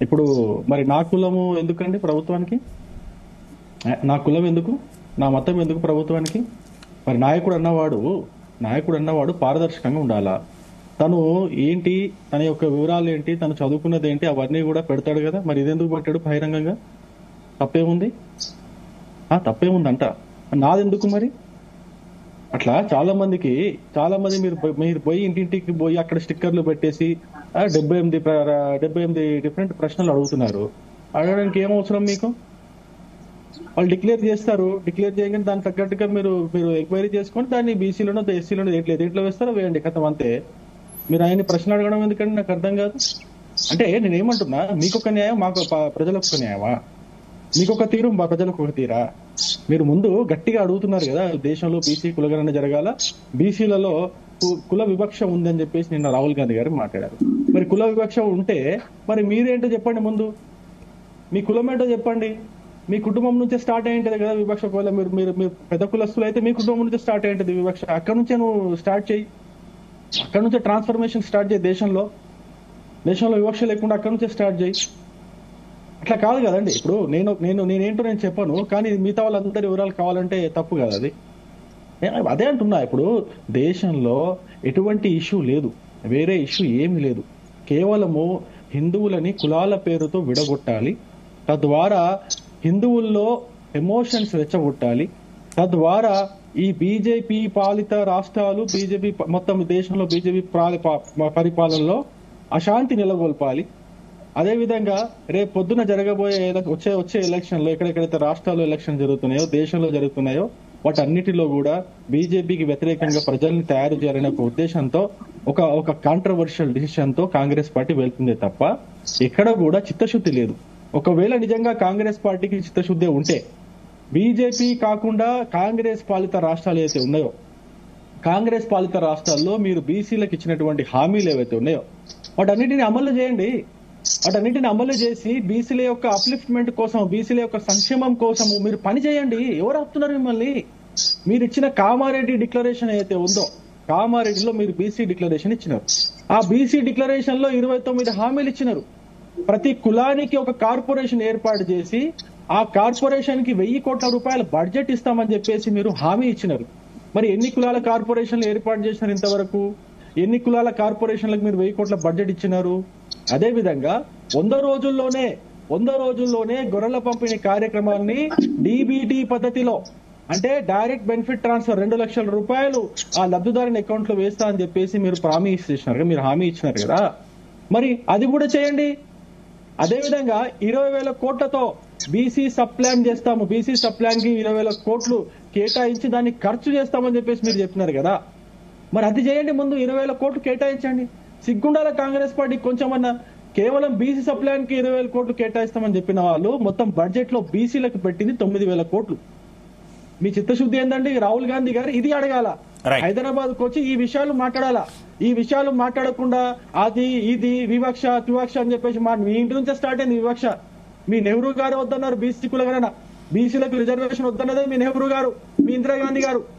ఇప్పుడు మరి నా కులము ఎందుకండి ప్రభుత్వానికి ఏ, నా కులం ఎందుకు నా మతం ఎందుకు ప్రభుత్వానికి మరి నాయకుడు అన్నవాడు నాయకుడు అన్నవాడు పారదర్శకంగా ఉండాలా తను ఏంటి తన యొక్క వివరాలు ఏంటి తను చదువుకున్నది ఏంటి అవన్నీ కూడా పెడతాడు కదా మరి ఇదెందుకు పెట్టాడు బహిరంగంగా తప్పేముంది ఆ తప్పేముందంట నాదెందుకు మరి అట్లా చాలా మందికి చాలా మంది మీరు పోయి- మీరు పోయి ఇంటింటికి పోయి అక్కడ స్టిక్కర్లు పెట్టేసి ఆ, డెబ్బై ఎనిమిది ప్ర- డెబ్బై ఎనిమిది డిఫరెంట్ ప్రశ్నలు అడుగుతున్నారు అడగడానికి ఏం అవసరం మీకు వాళ్ళు డిక్లేర్ చేస్తారు డిక్లేర్ చేయగానే దానికి తగ్గట్టుగా మీరు మీరు ఎంక్వైరీ చేసుకొని దాన్ని బీసీలోనో ఎస్సీలోనో దేంట్లో దేంట్లో వేస్తారో వేయండి కథం అంతే మీరు ఆయన్ని ప్రశ్న అడగడం ఎందుకంటే నాకు అర్థం కాదు అంటే నేను ఏమంటున్నా మీకు ఒక న్యాయం మాకు ప- ప్రజలకు ఒక న్యాయమా మీకు ఒక తీరు మా ప్రజలకు ఒక తీరా మీరు ముందు గట్టిగా అడుగుతున్నారు కదా దేశంలో బీసీ కులగణన జరగాల బీసీలలో కు- కుల వివక్ష ఉందని చెప్పేసి నిన్న రాహుల్ గాంధీ గారు మాట్లాడారు మరి కుల వివక్ష ఉంటే మరి మీరేంటో చెప్పండి ముందు మీ కులం ఏంటో చెప్పండి మీ కుటుంబం నుంచే స్టార్ట్ అయ్యింటది కదా వివక్ష ఒకవేళ మీరు మీరు మీరు పెద్ద కులస్తులు అయితే మీ కుటుంబం నుంచే స్టార్ట్ అయ్యింటది వివక్ష అక్కడ నుంచే నువ్వు స్టార్ట్ చేయి అక్కడ నుంచే ట్రాన్స్ఫర్మేషన్ స్టార్ట్ చేయి దేశంలో దేశంలో వివక్ష లేకుండా అక్కడ నుంచే స్టార్ట్ చేయి అట్లా కాదు కదండి ఇప్పుడు నేను నేను నేనేంటో నేను చెప్పను కానీ మిగతా వాళ్ళందరి వివరాలు కావాలంటే తప్పు కదా అది ఏ, అదే అంటున్నా ఇప్పుడు దేశంలో ఎటువంటి ఇష్యూ లేదు వేరే ఇష్యూ ఏమీ లేదు కేవలము హిందువులని కులాల పేరుతో విడగొట్టాలి తద్వారా హిందువుల్లో ఎమోషన్స్ రెచ్చగొట్టాలి తద్వారా ఈ బీజేపీ పాలిత రాష్ట్రాలు బీజేపీ ప- మొత్తం దేశంలో బీజేపీ ప్రాలి- ప- పరిపాలనలో అశాంతి నెలకొల్పాలి అదే విధంగా రేపు పొద్దున జరగబోయే ఎల- వచ్చే వచ్చే ఎలక్షన్ లో ఎక్కడెక్కడైతే రాష్ట్రాల్లో ఎలక్షన్ జరుగుతున్నాయో దేశంలో జరుగుతున్నాయో వాటన్నిటిలో కూడా బీజేపీకి వ్యతిరేకంగా ప్రజల్ని తయారు చేయాలనే ఒక ఉద్దేశంతో ఒక ఒక కాంట్రవర్షియల్ డిసిషన్ తో కాంగ్రెస్ పార్టీ వెళ్తుందే తప్ప ఎక్కడ కూడా చిత్తశుద్ధి లేదు ఒకవేళ నిజంగా కాంగ్రెస్ పార్టీకి చిత్తశుద్ధి ఉంటే బీజేపీ కాకుండా కాంగ్రెస్ పాలిత రాష్ట్రాలు ఏవైతే ఉన్నాయో కాంగ్రెస్ పాలిత రాష్ట్రాల్లో మీరు బీసీలకు ఇచ్చినటువంటి హామీలు ఏవైతే ఉన్నాయో వాటన్నిటిని అమలు చేయండి వాటన్నిటిని అమలు చేసి బీసీల యొక్క అప్లిఫ్ట్మెంట్ కోసం బీసీల యొక్క సంక్షేమం కోసం మీరు పని చేయండి ఎవరు ఆపుతున్నారు మిమ్మల్ని మీరు ఇచ్చిన కామారెడ్డి డిక్లరేషన్ ఏదైతే ఉందో కామారెడ్డిలో మీరు బీసీ డిక్లరేషన్ ఇచ్చినారు ఆ బీసీ డిక్లరేషన్ లో ఇరవై తొమ్మిది హామీలు ఇచ్చినారు ప్రతి కులానికి ఒక కార్పొరేషన్ ఏర్పాటు చేసి ఆ కార్పొరేషన్ కి వెయ్యి కోట్ల రూపాయల బడ్జెట్ ఇస్తామని చెప్పేసి మీరు హామీ ఇచ్చినారు మరి ఎన్ని కులాల కార్పొరేషన్లు ఏర్పాటు చేసినారు ఇంతవరకు ఎన్ని కులాల కార్పొరేషన్లకు మీరు వెయ్యి కోట్ల బడ్జెట్ ఇచ్చినారు అదే విధంగా వంద రోజుల్లోనే వంద రోజుల్లోనే గొర్రెల పంపిణీ కార్యక్రమాన్ని డీబీటీ పద్ధతిలో అంటే డైరెక్ట్ బెనిఫిట్ ట్రాన్స్ఫర్ రెండు లక్షల రూపాయలు ఆ లబ్ధిదారుని అకౌంట్ లో వేస్తా అని చెప్పేసి మీరు ప్రామిస్ చేసినారు కదా, మీరు హామీ ఇచ్చినారు కదా మరి అది కూడా చేయండి అదే విధంగా ఇరవై వేల కోట్లతో బీసీ సప్లాన్ చేస్తాము బీసీ సప్లాన్ కి ఇరవై వేల కోట్లు కేటాయించి దాన్ని ఖర్చు చేస్తామని చెప్పేసి మీరు చెప్పినారు కదా మరి అది చేయండి ముందు ఇరవై వేల కోట్లు కేటాయించండి సిగ్గుండాల కాంగ్రెస్ పార్టీ కొంచెమన్నా కేవలం బీసీ సప్లాన్ కి ఇరవై వేల కోట్లు కేటాయిస్తామని చెప్పిన వాళ్ళు మొత్తం బడ్జెట్ లో బీసీలకు పెట్టింది తొమ్మిది వేల కోట్లు మీ చిత్తశుద్ధి ఏంటంటే రాహుల్ గాంధీ గారు ఇది అడగాల Right. హైదరాబాద్ కు వచ్చి ఈ విషయాలు మాట్లాడాలా ఈ విషయాలు మాట్లాడకుండా అది ఇది వివక్ష వివక్ష అని చెప్పేసి మా మీ ఇంటి నుంచే స్టార్ట్ అయింది వివక్ష మీ నెహ్రూ గారు వద్దన్నారు బీసీ కులగణన బీసీలకు రిజర్వేషన్ వద్దన్నదే మీ నెహ్రూ గారు మీ ఇందిరాగాంధీ గారు